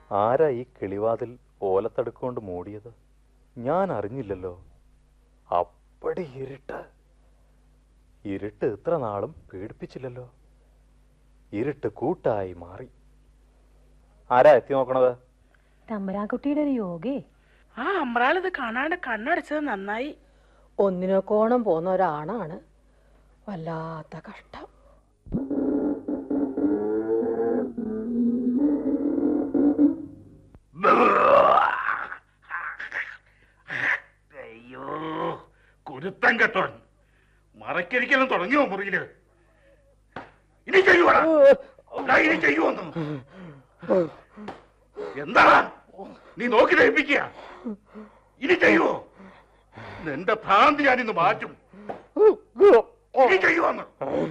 ആരാ ഈ കിളിവാതിൽ ഓലത്തടുക്കൊണ്ട് മൂടിയത് ഞാൻ അറിഞ്ഞില്ലല്ലോ അപ്പടി ഇരുട്ട് ഇരുട്ട് ഇത്ര നാളും പേടിപ്പിച്ചില്ലല്ലോ ഇരുട്ട് കൂട്ടായി മാറി ആരാ എത്തി നോക്കണത് തമ്പരാൻകുട്ടിയുടെ ഒരു യോഗേ ആ അമ്രാളിത് കാണാണ്ട് കണ്ണടച്ചത് നന്നായി ഒന്നിനൊക്കോണം പോന്ന ഒരാണാണ് വല്ലാത്ത കഷ്ടം അയ്യോ കുരുത്തം കെട്ടോൻ മറക്കരിക്കലും തുടങ്ങിയോ മുറിയില് ഇനി ചെയ്യുവാടാ ദാ ഇനി ചെയ്യുവോന്ന് എന്താ നീ നോക്കി ദഹിപ്പിക്കുക ഇനി ചെയ്യുവോ നിന്റെ ഭ്രാന്തി ഞാനിന്ന് മാറ്റും ഇനി ചെയ്യുവോന്ന്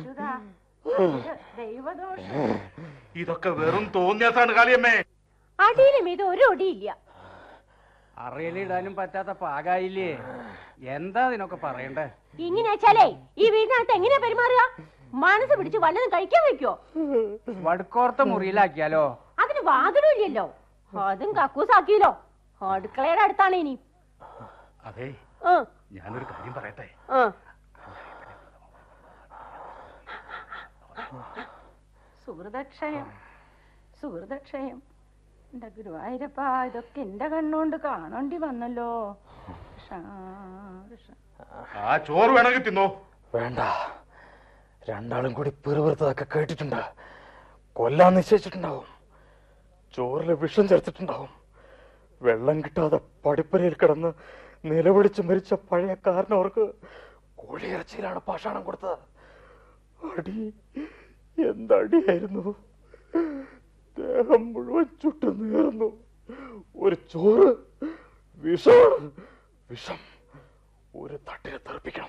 ഇതൊക്കെ വെറും തോന്നിയാസാണ് കാളിയമ്മേ അടിയിലും ഇത് ഒരു ഒടിയില്ല അറയിലിടാനും പറ്റാത്ത പാകായില്ലേ എന്താ ഇതിനൊക്കെ പറയണ്ടേ ഇങ്ങനെ വെച്ചാലേ ഈ വീടിനകത്ത് എങ്ങനെയാ പെരുമാറുക മനസ്സ് പിടിച്ച് വല്ലതും കഴിക്കാൻ വെക്കോ വടുക്കോർത്ത മുറിയിലാക്കിയാലോ അതിന് വാതിലും ഇല്ലല്ലോ അതും കക്കൂസാക്കിയല്ലോ അടുക്കളയുടെ അടുത്താണ് ഇനി അതെ ആ, ഞാനൊരു കാര്യം പറയട്ടെ ആ. സുഹൃതക്ഷയം സുഹൃതക്ഷയം എന്റെ ഗുരുവായൂരപ്പ ഇതൊക്കെ എന്റെ കണ്ണുകൊണ്ട് കാണേണ്ടി വന്നല്ലോ ഷാ, ഷാ. ആ ചോറ് വേണമെങ്കിൽ തിന്നോ വേണ്ട രണ്ടാളും കൂടി പിറുപിറുത്തതൊക്കെ കേട്ടിട്ടുണ്ട് കൊല്ലാൻ നിശ്ചയിച്ചിട്ടുണ്ടാവും ചോറിൽ വിഷം ചേർത്തിട്ടുണ്ടാവും വെള്ളം കിട്ടാതെ പടിപ്പരയിൽ കിടന്ന് നിലവിളിച്ച് മരിച്ച പഴയ കാരനവർക്ക് കോഴിയിറച്ചിയിലാണ് പാഷാണം കൊടുത്തത് അടി എന്തടിയായിരുന്നു ദേഹം മുഴുവൻ ചുട്ടു നീർന്നു ഒരു ചോറ് വിഷമാണ് വിഷം ഒരു തട്ടിനെ തെറിപ്പിക്കണം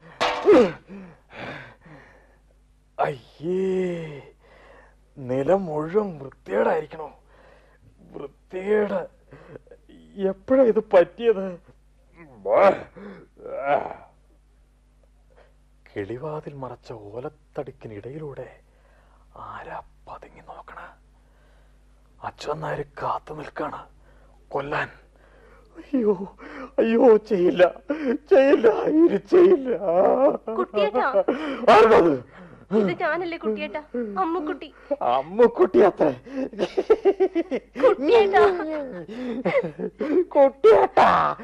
അയ്യേ നിലം മുഴുവൻ വൃത്തികേടായിരിക്കണോ വൃത്തികേട് എപ്പോഴാ ഇത് പറ്റിയത് കിളിവാതിൽ മറച്ച ഓലത്തടിക്കിനിടയിലൂടെ ആരാ പതുങ്ങി നോക്കണ അച്ഛനാര് കാത്തു നിൽക്കാണ് കൊല്ലാൻ അയ്യോ അയ്യോ ചെയ്യില്ല ചെയ്യില്ല ഇനി ചെയ്യില്ല കുട്ടിയേട്ടാ. ആരാണത് ഇത് ഞാനല്ലേ കുട്ടിയേട്ടാ അമ്മുക്കുട്ടി അമ്മുക്കുട്ടി അത്ര കുട്ടിയേട്ടാ കുട്ടിയേട്ടാ